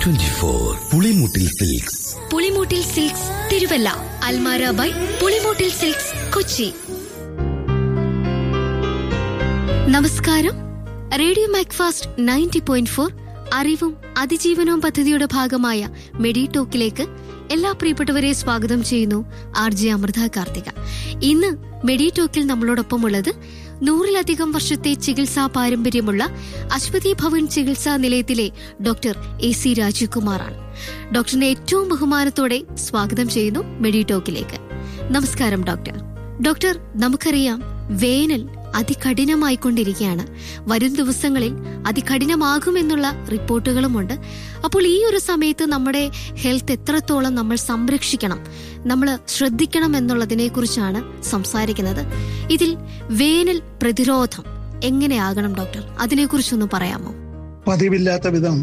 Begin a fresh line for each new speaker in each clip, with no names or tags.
twenty four Pulimoottil silks
Pulimoottil silks Thiruvalla Almara by Pulimoottil silks Kochi നമസ്കാരം radio Macfast ninety point four അറിവും അതിജീവനവും പദ്ധതിയുടെ ഭാഗമായ മെഡി ടോക്കിലേക്ക് എല്ലാ പ്രിയപ്പെട്ടവരെ സ്വാഗതം ചെയ്യുന്നു ആർ ജെ അമൃത കാർത്തിക ഇന്ന് മെഡി ടോക്കിൽ നമ്മളോടൊപ്പമുള്ളത് നൂറിലധികം വർഷത്തെ ചികിത്സാ പാരമ്പര്യമുള്ള അശ്വതി ഭവൻ ചികിത്സാ നിലയത്തിലെ ഡോക്ടർ എ സി രാജീവ്കുമാറാണ് ഡോക്ടറിനെ ഏറ്റവും ബഹുമാനത്തോടെ സ്വാഗതം ചെയ്യുന്നു മെഡി ടോക്കിലേക്ക് നമസ്കാരം ഡോക്ടർ ഡോക്ടർ നമുക്കറിയാം വേനൽ അതികഠിനമായിക്കൊണ്ടിരിക്കുകയാണ് വരും ദിവസങ്ങളിൽ അതികഠിനമാകുമെന്നുള്ള റിപ്പോർട്ടുകളുമുണ്ട് അപ്പോൾ ഈ ഒരു സമയത്ത് നമ്മുടെ ഹെൽത്ത് എത്രത്തോളം നമ്മൾ സംരക്ഷിക്കണം നമ്മൾ ശ്രദ്ധിക്കണം എന്നുള്ളതിനെ കുറിച്ചാണ് സംസാരിക്കുന്നത് ഇതിൽ വേനൽ പ്രതിരോധം എങ്ങനെയാകണം ഡോക്ടർ അതിനെക്കുറിച്ചൊന്ന് പറയാമോ
പതിവില്ലാത്ത വിധം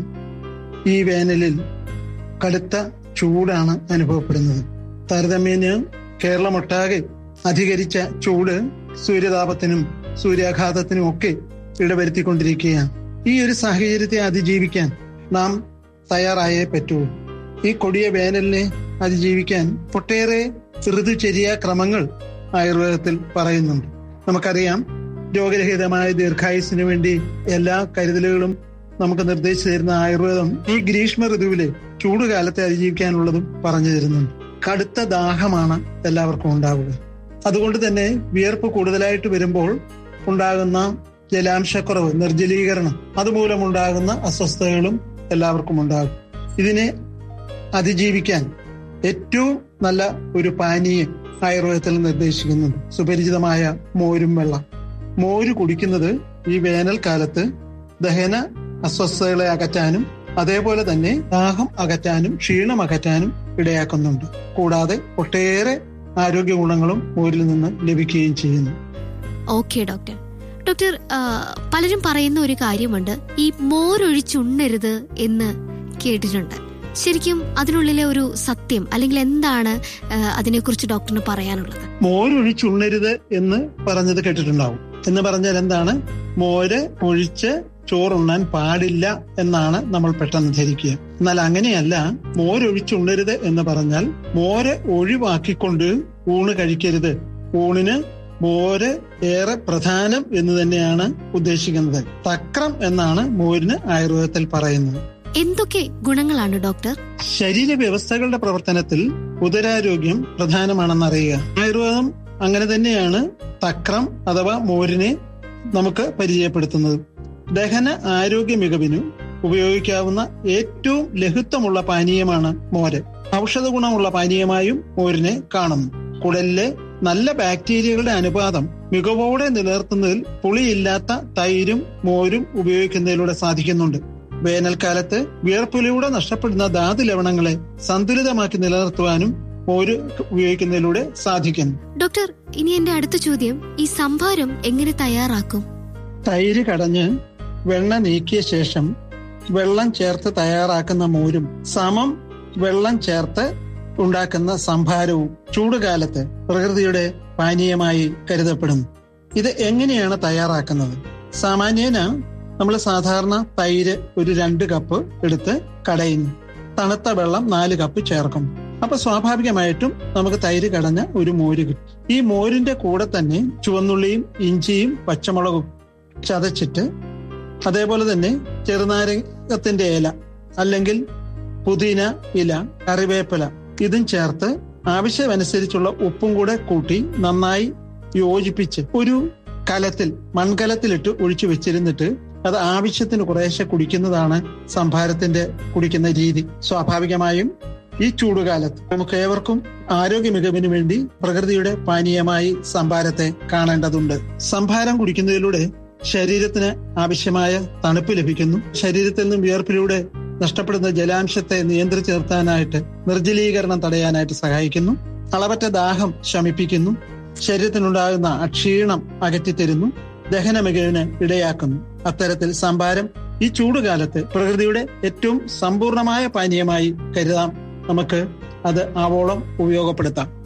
ഈ വേനലിൽ കടുത്ത ചൂടാണ് അനുഭവപ്പെടുന്നത് താരതമ്യേന കേരളമൊട്ടാകെ അധികരിച്ച ചൂട് സൂര്യതാപത്തിനും സൂര്യാഘാതത്തിനും ഒക്കെ ഇടവരുത്തിക്കൊണ്ടിരിക്കുകയാണ് ഈ ഒരു സാഹചര്യത്തെ അതിജീവിക്കാൻ നാം തയ്യാറായേ പറ്റൂ ഈ കൊടിയ വേനലിനെ അതിജീവിക്കാൻ ഒട്ടേറെ ഋതുചര്യ ക്രമങ്ങൾ ആയുർവേദത്തിൽ പറയുന്നുണ്ട് നമുക്കറിയാം രോഗരഹിതമായ ദീർഘായുസിന് വേണ്ടി എല്ലാ കരുതലുകളും നമുക്ക് നിർദ്ദേശിച്ചു തരുന്ന ആയുർവേദം ഈ ഗ്രീഷ്മ ഋതുവിലെ ചൂടുകാലത്തെ അതിജീവിക്കാനുള്ളതും പറഞ്ഞു തരുന്നുണ്ട് കടുത്ത ദാഹമാണ് എല്ലാവർക്കും ഉണ്ടാവുക അതുകൊണ്ട് തന്നെ വിയർപ്പ് കൂടുതലായിട്ട് വരുമ്പോൾ ഉണ്ടാകുന്ന ജലാംശക്കുറവ് നിർജ്ജലീകരണം അതുമൂലമുണ്ടാകുന്ന അസ്വസ്ഥതകളും എല്ലാവർക്കും ഉണ്ടാകും ഇതിനെ അതിജീവിക്കാൻ ഏറ്റവും നല്ല ഒരു പാനീയം ആയുർവേദത്തിൽ നിർദ്ദേശിക്കുന്നുണ്ട് സുപരിചിതമായ മോരും വെള്ളം മോര് കുടിക്കുന്നത് ഈ വേനൽക്കാലത്ത് ദഹന അസ്വസ്ഥതകളെ അകറ്റാനും അതേപോലെ തന്നെ ദാഹം അകറ്റാനും ക്ഷീണം അകറ്റാനും ഇടയാക്കുന്നുണ്ട് കൂടാതെ ഒട്ടേറെ ആരോഗ്യ ഗുണങ്ങളും മോരിൽ നിന്ന് ലഭിക്കുകയും ചെയ്യുന്നു
ഓക്കെ ഡോക്ടർ ഡോക്ടർ ആ, പലരും പറയുന്ന ഒരു കാര്യമുണ്ട് ഈ മോരൊഴിച്ചുണ്ണരുത് എന്ന് കേട്ടിട്ടുണ്ട് ശരിക്കും അതിനുള്ളിലെ ഒരു സത്യം അല്ലെങ്കിൽ എന്താണ് ആ, അതിനെക്കുറിച്ച് ഡോക്ടറിന് പറയാനുള്ളത്
മോരൊഴിച്ചുണ്ണരുത് എന്ന് പറഞ്ഞത് കേട്ടിട്ടുണ്ടാവും എന്ന് പറഞ്ഞാൽ എന്താണ് മോര് ഒഴിച്ച് ചോറുണ്ണാൻ പാടില്ല എന്നാണ് നമ്മൾ പെട്ടെന്ന് ധരിക്കുക എന്നാൽ അങ്ങനെയല്ല മോരൊഴിച്ചുണ്ണരുത് എന്ന് പറഞ്ഞാൽ മോര് ഒഴിവാക്കിക്കൊണ്ട് ഊണ് കഴിക്കരുത് ഊണിന് മോര് ഏറെ പ്രധാനം എന്ന് തന്നെയാണ് ഉദ്ദേശിക്കുന്നത് തക്രം എന്നാണ് മോരിന് ആയുർവേദത്തിൽ പറയുന്നത്
എന്തൊക്കെ ഗുണങ്ങളാണ് ഡോക്ടർ
ശരീര വ്യവസ്ഥകളുടെ പ്രവർത്തനത്തിൽ ഉദരാരോഗ്യം പ്രധാനമാണെന്ന് അറിയുക ആയുർവേദം അങ്ങനെ തന്നെയാണ് തക്രം അഥവാ മോരിനെ നമുക്ക് പരിചയപ്പെടുത്തുന്നത് ദഹന ആരോഗ്യ മികവിനും ഉപയോഗിക്കാവുന്ന ഏറ്റവും ലഘുത്വമുള്ള പാനീയമാണ് മോര് ഔഷധ ഗുണമുള്ള പാനീയമായും മോരിനെ കാണുന്നു കുടലിലെ നല്ല ബാക്ടീരിയകളുടെ അനുപാതം മികവോടെ നിലനിർത്തുന്നതിൽ പുളിയില്ലാത്ത തൈരും മോരും ഉപയോഗിക്കുന്നതിലൂടെ സാധിക്കുന്നുണ്ട് വേനൽക്കാലത്ത് വിയർപ്പിലൂടെ നഷ്ടപ്പെടുന്ന ധാതു ലവണങ്ങളെ സന്തുലിതമാക്കി നിലനിർത്തുവാനും മോര് ഉപയോഗിക്കുന്നതിലൂടെ സാധിക്കുന്നു
ഡോക്ടർ ഇനി എന്റെ അടുത്ത ചോദ്യം ഈ സംഭാരം എങ്ങനെ തയ്യാറാക്കും
തൈര് കടഞ്ഞ് വെണ്ണ നീക്കിയ ശേഷം വെള്ളം ചേർത്ത് തയ്യാറാക്കുന്ന മോരും സമം വെള്ളം ചേർത്ത് ഉണ്ടാക്കുന്ന സംഭാരവും ചൂടുകാലത്ത് പ്രകൃതിയുടെ പാനീയമായി കരുതപ്പെടുന്നു ഇത് എങ്ങനെയാണ് തയ്യാറാക്കുന്നത് സാമാന്യേന നമ്മൾ സാധാരണ തൈര് ഒരു രണ്ട് കപ്പ് എടുത്ത് കടയുന്നു തണുത്ത വെള്ളം നാല് കപ്പ് ചേർക്കും അപ്പൊ സ്വാഭാവികമായിട്ടും നമുക്ക് തൈര് കടഞ്ഞ ഒരു മോര് കിട്ടും ഈ മോരിന്റെ കൂടെ തന്നെ ചുവന്നുള്ളിയും ഇഞ്ചിയും പച്ചമുളകും ചതച്ചിട്ട് അതേപോലെ തന്നെ ചെറുനാരകത്തിന്റെ ഇല അല്ലെങ്കിൽ പുതിന ഇല കറിവേപ്പില ഇതും ചേർത്ത് ആവശ്യമനുസരിച്ചുള്ള ഉപ്പും കൂടെ കൂട്ടി നന്നായി യോജിപ്പിച്ച് ഒരു കലത്തിൽ മൺകലത്തിലിട്ട് ഒഴിച്ചു വെച്ചിരുന്നിട്ട് അത് ആവശ്യത്തിന് കുറേശ്ശെ കുടിക്കുന്നതാണ് സംഭാരത്തിന്റെ കുടിക്കുന്ന രീതി സ്വാഭാവികമായും ഈ ചൂടുകാലത്ത് നമുക്ക് ഏവർക്കും ആരോഗ്യ മികവിന് വേണ്ടി പ്രകൃതിയുടെ പാനീയമായി സംഭാരത്തെ കാണേണ്ടതുണ്ട് സംഭാരം കുടിക്കുന്നതിലൂടെ ശരീരത്തിന് ആവശ്യമായ തണുപ്പ് ലഭിക്കുന്നു ശരീരത്തിൽ നിന്നും വിയർപ്പിലൂടെ നഷ്ടപ്പെടുന്ന ജലാംശത്തെ നിയന്ത്രിച്ചു നിർത്താനായിട്ട് നിർജ്ജലീകരണം തടയാനായിട്ട് സഹായിക്കുന്നു അളവറ്റ ദാഹം ശമിപ്പിക്കുന്നു ശരീരത്തിനുണ്ടാകുന്ന അക്ഷീണം അകറ്റിത്തരുന്നു ദഹന മികവിന് ഇടയാക്കുന്നു അത്തരത്തിൽ സംഭാരം ഈ ചൂടുകാലത്ത് പ്രകൃതിയുടെ ഏറ്റവും സമ്പൂർണമായ പാനീയമായി കരുതാം നമുക്ക് അത് ആവോളം ഉപയോഗപ്പെടുത്താം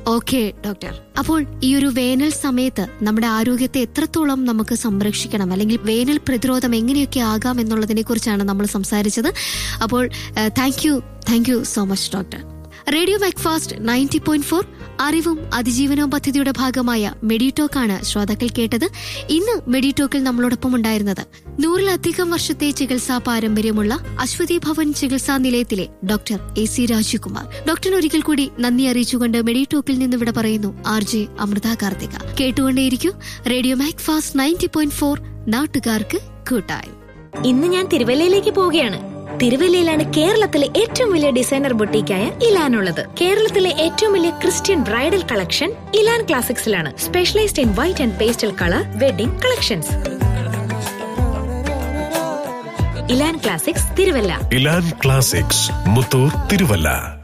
ഓക്കെ ഡോക്ടർ അപ്പോൾ ഈ ഒരു വേനൽ സമയത്ത് നമ്മുടെ ആരോഗ്യത്തെ എത്രത്തോളം നമുക്ക് സംരക്ഷിക്കണം അല്ലെങ്കിൽ വേനൽ പ്രതിരോധം എങ്ങനെയൊക്കെ ആകാം എന്നുള്ളതിനെ കുറിച്ചാണ് നമ്മൾ സംസാരിച്ചത് അപ്പോൾ thank you thank you so much doctor radio Macfast ninety point four അറിവും അതിജീവനവും പദ്ധതിയുടെ ഭാഗമായ മെഡിറ്റോക്കാണ് ശ്രോതാക്കൾ കേട്ടത് ഇന്ന് മെഡിറ്റോക്കിൽ നമ്മളോടൊപ്പം ഉണ്ടായിരുന്നത് നൂറിലധികം വർഷത്തെ ചികിത്സാ പാരമ്പര്യമുള്ള അശ്വതി ഭവൻ ചികിത്സാ നിലയത്തിലെ ഡോക്ടർ എ സി രാജകുമാർ ഡോക്ടറിന് ഒരിക്കൽ കൂടി നന്ദി അറിയിച്ചുകൊണ്ട് മെഡിറ്റോക്കിൽ നിന്ന് ഇവിടെ പറയുന്നു ആർ ജെ അമൃത കാർത്തിക കേട്ടുകൊണ്ടേയിരിക്കൂ radio Macfast ninety point four നാട്ടുകാർക്ക് കൂട്ടായി
ഇന്ന് ഞാൻ തിരുവല്ലയിലേക്ക് പോവുകയാണ് തിരുവല്ലയിലാണ് കേരളത്തിലെ ഏറ്റവും വലിയ ഡിസൈനർ ബൊട്ടീക്കായ ഇലാൻ ഉള്ളത് കേരളത്തിലെ ഏറ്റവും വലിയ ക്രിസ്ത്യൻ ബ്രൈഡൽ കളക്ഷൻ ഇലാൻ ക്ലാസിക്സിലാണ് specialised in white and pastel colour wedding collections Ilan classics Thiruvalla
Ilan classics Muthoor Thiruvalla